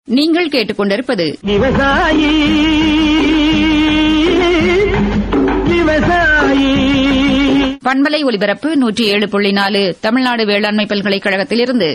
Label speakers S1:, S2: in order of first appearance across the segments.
S1: நீங்கள் கேட்டுக்கொண்டிருப்பது
S2: விவசாயி விவசாயி
S1: பண்பலை ஒலிபரப்பு நூற்றி ஏழு புள்ளி நாலு தமிழ்நாடு வேளாண்மை பல்கலைக்கழகத்திலிருந்து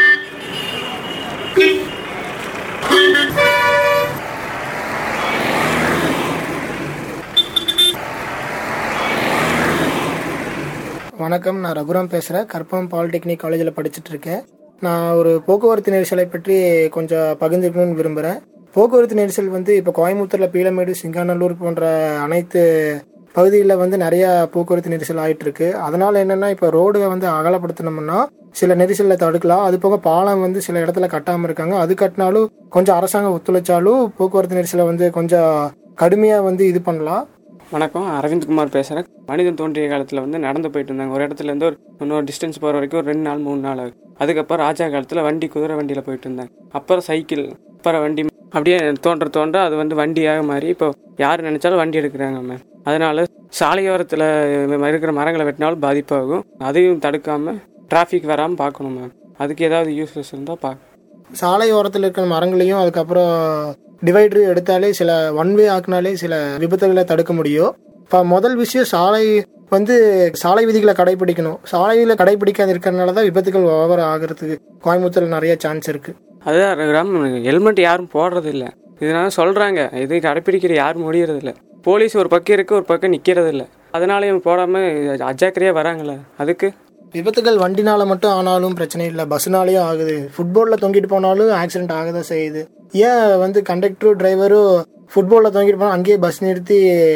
S3: வணக்கம் நான் ரகுராம் பேசுகிறேன் கற்பகம் பாலிடெக்னிக் காலேஜில் படிச்சுட்டு இருக்கேன் நான் ஒரு போக்குவரத்து நெரிசலை பற்றி கொஞ்சம் பகிர்ந்துக்கணும்னு விரும்புகிறேன் போக்குவரத்து நெரிசல் வந்து இப்போ கோயம்புத்தூரில் பீளமேடு சிங்காநல்லூர் போன்ற அனைத்து பகுதிகளில் வந்து நிறையா போக்குவரத்து நெரிசல் ஆயிட்டு இருக்கு அதனால என்னன்னா இப்போ ரோடு வந்து அகலப்படுத்தினோம்னா சில நெரிசலில் தடுக்கலாம் அது போக பாலம் வந்து சில இடத்துல கட்டாமல் இருக்காங்க அது கட்டினாலும் கொஞ்சம் அரசாங்கம் ஒத்துழைச்சாலும் போக்குவரத்து நெரிசலை வந்து கொஞ்சம் கடுமையாக வந்து இது பண்ணலாம்
S4: வணக்கம் அரவிந்த் குமார் பேசுகிறேன் மனிதன் தோன்றிய காலத்தில் வந்து நடந்து போயிட்டு இருந்தாங்க ஒரு இடத்துல இருந்து ஒரு இன்னொரு டிஸ்டன்ஸ் போகிற வரைக்கும் ஒரு ரெண்டு நாள் மூணு நாள் ஆகும் அதுக்கப்புறம் ராஜா காலத்தில் வண்டி குதிரை வண்டியில் போயிட்டு இருந்தாங்க அப்புறம் சைக்கிள் அப்புறம் வண்டி அப்படியே தோன்ற தோன்ற அது வந்து வண்டியாக மாறி இப்போ யார் நினைச்சாலும் வண்டி எடுக்கிறாங்க மேம் அதனால சாலையோரத்தில் இருக்கிற மரங்களை வெட்டினாலும் பாதிப்பாகும் அதையும் தடுக்காம டிராஃபிக் வராமல் பார்க்கணும் மேம் அதுக்கு ஏதாவது யூஸ்லெஸ் இருந்தால் பார்க்க
S3: சாலை ஓரத்தில் இருக்கிற மரங்களையும் அதுக்கப்புறம் டிவைடர் எடுத்தாலே சில ஒன் வே ஆக்குனாலே சில விபத்துகளை தடுக்க முடியும் இப்போ முதல் விஷயம் சாலை வந்து சாலை விதிகளை கடைபிடிக்கணும் சாலையில கடைபிடிக்காது இருக்கிறதுனால தான் விபத்துகள் ஓவர் ஆகிறதுக்கு கோயம்புத்தூர்ல நிறைய சான்ஸ் இருக்கு
S4: அதுதான் ராம் ஹெல்மெட் யாரும் போடுறது இல்ல இதனால சொல்றாங்க இது கடைப்பிடிக்கிற யாரும் முடியறது இல்ல போலீஸ் ஒரு பக்கம் இருக்கு ஒரு பக்கம் நிக்கிறது இல்ல அதனால இவங்க போடாம அஜாக்கிரதையா வராங்களே அதுக்கு
S3: விபத்துகள் வண்டினால மட்டும் ஆனாலும் பிரச்சனை இல்லை பஸ்னாலேயும் ஆகுது ஃபுட்பாலில் தொங்கிட்டு போனாலும் ஆக்சிடென்ட் ஆக தான் செய்யுது ஏன் வந்து கண்டக்டரும் டிரைவரும் ஃபுட்பாலில் தொங்கிட்டு போனால் அங்கேயே பஸ் நிறுத்தி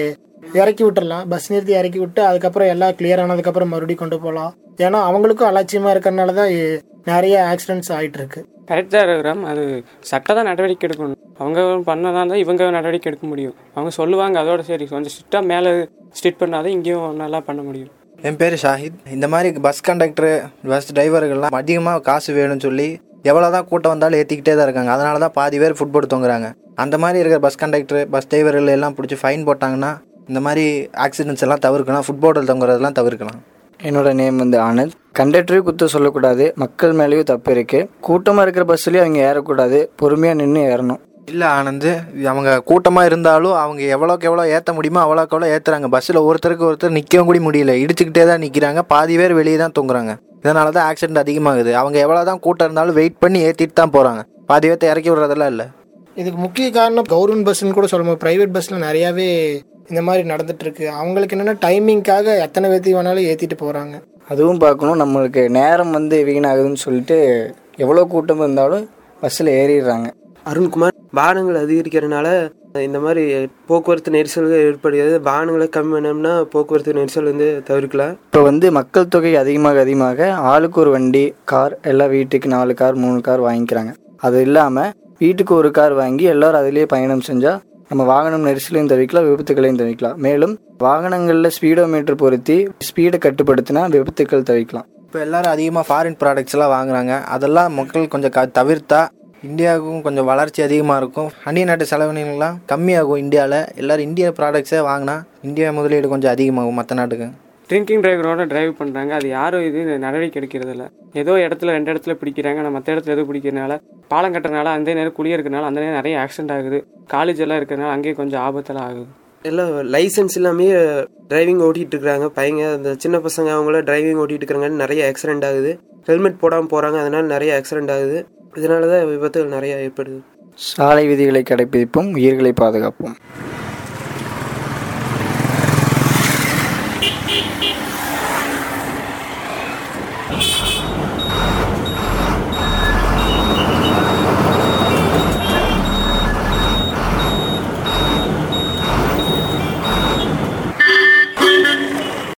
S3: இறக்கி விட்டுறலாம் பஸ் நிறுத்தி இறக்கி விட்டு அதுக்கப்புறம் எல்லாம் கிளியர் ஆனதுக்கப்புறம் மறுபடியும் கொண்டு போகலாம் ஏன்னா அவங்களுக்கும் அலட்சியமாக இருக்கிறனால தான் இ- நிறைய ஆக்சிடென்ட்ஸ் ஆயிட்டு இருக்கு
S4: கரெக்டாக இருக்கிறாம் அது சட்டம் தான் நடவடிக்கை எடுக்கணும் அவங்க பண்ணதான் தான் இவங்க நடவடிக்கை எடுக்க முடியும் அவங்க சொல்லுவாங்க அதோட சரி கொஞ்சம் ஸ்ட்ரிக்டாக மேலே ஸ்ட்ரிட் பண்ணாதான் இங்கேயும் நல்லா பண்ண முடியும்
S5: என் பேர் ஷாஹித் இந்த மாதிரி பஸ் கண்டக்டர் பஸ் டிரைவர்கள்லாம் அதிகமாக காசு வேணும்னு சொல்லி எவ்வளோ தான் கூட்டம் வந்தாலும் ஏற்றிக்கிட்டே தான் இருக்காங்க அதனால தான் பாதி பேர் ஃபுட்போர்ட் தொங்குறாங்க அந்த மாதிரி இருக்கிற பஸ் கண்டக்டர் பஸ் டிரைவர்கள் எல்லாம் பிடிச்சி ஃபைன் போட்டாங்கன்னா இந்த மாதிரி ஆக்சிடென்ட்ஸ் எல்லாம் தவிர்க்கலாம் ஃபுட்போர்டில் தொங்குறதெல்லாம் தவிர்க்கலாம்
S6: என்னோட நேம் வந்து ஆனந்த் கண்டக்டரையும் குத்த சொல்லக்கூடாது மக்கள் மேலேயும் தப்பு இருக்கு கூட்டமாக இருக்கிற பஸ்ஸுலேயும் அவங்க ஏறக்கூடாது பொறுமையாக நின்று ஏறணும்
S5: இல்லை ஆனந்து அவங்க கூட்டமாக இருந்தாலும் அவங்க எவ்வளோக்கு எவ்வளோ ஏற்ற முடியுமோ அவ்வளோக்கு எவ்வளோ ஏற்றுறாங்க பஸ்ஸில் ஒருத்தருக்கு ஒருத்தர் நிற்கவும் கூட முடியல இடிச்சுக்கிட்டே தான் நிற்கிறாங்க பாதி பேர் வெளியே தான் தொங்குறாங்க இதனால தான் ஆக்சிடென்ட் அதிகமாகுது அவங்க எவ்வளோ தான் கூட்டம் இருந்தாலும் வெயிட் பண்ணி ஏற்றிட்டு தான் போகிறாங்க பாதி பேர்த்த இறக்கி விடுறதெல்லாம் இல்லை
S3: இதுக்கு முக்கிய காரணம் கவர்மெண்ட் பஸ்ன்னு கூட சொல்ல முடியும் ப்ரைவேட் பஸ்ஸில் நிறையாவே இந்த மாதிரி நடந்துட்டு இருக்கு அவங்களுக்கு என்னென்னா டைமிங்க்காக எத்தனை பேர்த்தையும் வேணாலும் ஏற்றிட்டு போகிறாங்க
S6: அதுவும் பார்க்கணும் நம்மளுக்கு நேரம் வந்து வீணாகுதுன்னு சொல்லிட்டு எவ்வளோ கூட்டம் இருந்தாலும் பஸ்ஸில் ஏறிடுறாங்க
S7: அருண்குமார் வாகனங்கள் அதிகரிக்கிறதுனால இந்த மாதிரி போக்குவரத்து நெரிசல்கள் ஏற்படுகிறது வாகனங்களை கம்மி பண்ணோம்னா போக்குவரத்து நெரிசல் வந்து தவிர்க்கலாம்
S6: இப்போ வந்து மக்கள் தொகை அதிகமாக அதிகமாக ஆளுக்கு ஒரு வண்டி கார் எல்லாம் வீட்டுக்கு நாலு கார் மூணு கார் வாங்கிக்கிறாங்க அது இல்லாமல் வீட்டுக்கு ஒரு கார் வாங்கி எல்லாரும் அதிலேயே பயணம் செஞ்சால் நம்ம வாகனம் நெரிசலையும் தவிர்க்கலாம் விபத்துகளையும் தவிர்க்கலாம் மேலும் வாகனங்களில் ஸ்பீடோமீட்டர் பொருத்தி ஸ்பீடை கட்டுப்படுத்தினா விபத்துக்கள் தவிர்க்கலாம்
S5: இப்போ எல்லாரும் அதிகமாக ஃபாரின் ப்ராடக்ட்ஸ் எல்லாம் வாங்குறாங்க அதெல்லாம் மக்கள் கொஞ்சம் க தவிர்த்தா இந்தியாவுக்கும் கொஞ்சம் வளர்ச்சி அதிகமாக இருக்கும் அந்நிய நாட்டு செலவினங்கள்லாம் கம்மியாகும் இந்தியாவில் எல்லாரும் இந்திய ப்ராடக்ட்ஸே வாங்கினா இந்தியா முதலீடு கொஞ்சம் அதிகமாகும் மற்ற நாட்டுக்கு
S4: ட்ரிங்கிங் டிரைவரோட டிரைவ் பண்ணுறாங்க அது யாரும் இது நடவடிக்கை எடுக்கிறது இல்ல ஏதோ இடத்துல ரெண்டு இடத்துல பிடிக்கிறாங்க ஆனால் மற்ற இடத்துல எதுவும் பிடிக்கிறனால பாலம் கட்டுறதுனால அந்த நேரம் குளிய இருக்கிறனால அந்த நேரம் நிறைய ஆக்சிடென்ட் ஆகுது காலேஜ் எல்லாம் இருக்கிறனால அங்கேயே கொஞ்சம் ஆபத்தெல்லாம் ஆகுது
S7: எல்லாம் லைசன்ஸ் இல்லாமே டிரைவிங் ஓட்டிட்டு இருக்காங்க பையங்க அந்த சின்ன பசங்க அவங்கள டிரைவிங் ஓட்டிட்டு இருக்கிறாங்க நிறைய ஆக்சிடென்ட் ஆகுது ஹெல்மெட் போடாமல் போகிறாங்க அதனால நிறைய ஆக்சிடென்ட் ஆகுது இதனால தான் விபத்துகள் நிறைய ஏற்படுது
S6: சாலை விதிகளை கடைபிடிப்போம் உயிர்களை பாதுகாப்போம்